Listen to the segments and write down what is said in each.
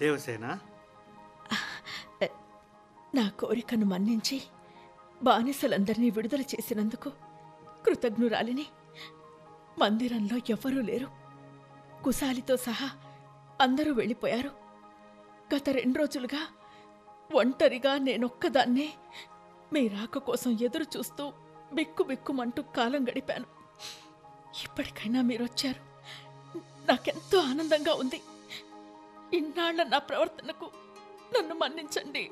దేవసేన నా కోరికను మన్నించి బానిసలందరినీ విడుదల చేసినందుకు కృతజ్ఞురాలిని మందిరంలో ఎవ్వరూ లేరు కుశాలితో సహా అందరూ వెళ్ళిపోయారు గత రెండు రోజులుగా ఒంటరిగా నేనొక్కదాన్నే మీ రాక కోసం ఎదురు చూస్తూ బిక్కు బిక్కుమంటూ కాలం గడిపాను ఇప్పటికైనా మీరొచ్చారు నాకెంతో ఆనందంగా ఉంది ఇన్నాళ్ల నా ప్రవర్తనకు నన్ను మన్నించండి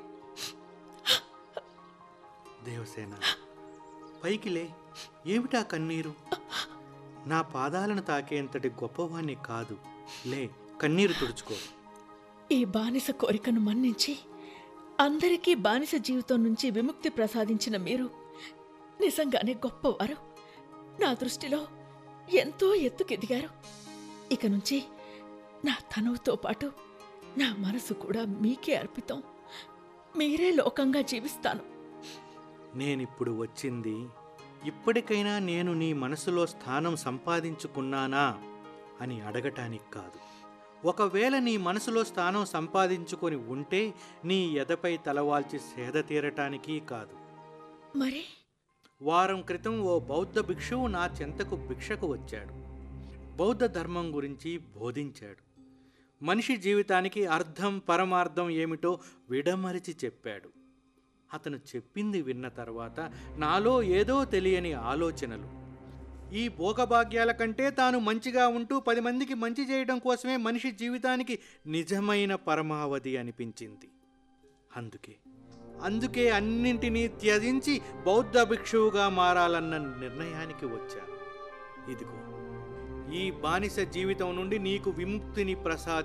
దేవసేన పైకి లే ఏమిటా కన్నీరు నా పాదాలను తాకేంతటి గొప్పవాణ్ణి కాదు లే కన్నీరు తుడుచుకో ఈ బానిస కోరికను మన్నించి అందరికీ బానిస జీవితం నుంచి విముక్తి ప్రసాదించిన మీరు నిజంగానే గొప్పవారు నా దృష్టిలో ఎంతో ఎత్తుకెదిగారు ఇక నుంచి నా తనువుతో పాటు నా మనసు కూడా మీకే అర్పితం మీరే లోకంగా జీవిస్తాను నేనిప్పుడు వచ్చింది ఇప్పటికైనా నేను నీ మనసులో స్థానం సంపాదించుకున్నానా అని అడగటానికి కాదు ఒకవేళ నీ మనసులో స్థానం సంపాదించుకొని ఉంటే నీ ఎదపై తలవాల్చి సేద తీరటానికి కాదు మరి వారం క్రితం ఓ బౌద్ధ భిక్షువు నా చెంతకు భిక్షకు వచ్చాడు బౌద్ధ ధర్మం గురించి బోధించాడు మనిషి జీవితానికి అర్థం పరమార్థం ఏమిటో విడమరిచి చెప్పాడు అతను చెప్పింది విన్న తర్వాత నాలో ఏదో తెలియని ఆలోచనలు ఈ భోగభాగ్యాల కంటే తాను మంచిగా ఉంటూ పది మందికి మంచి చేయడం కోసమే మనిషి జీవితానికి నిజమైన పరమావధి అనిపించింది అందుకే అందుకే అన్నింటినీ త్యజించి బౌద్ధ భిక్షువుగా మారాలన్న నిర్ణయానికి వచ్చాను ఇదిగో ఈ బానిస జీవితం నుండి నీకు విముక్తిని ప్రసాద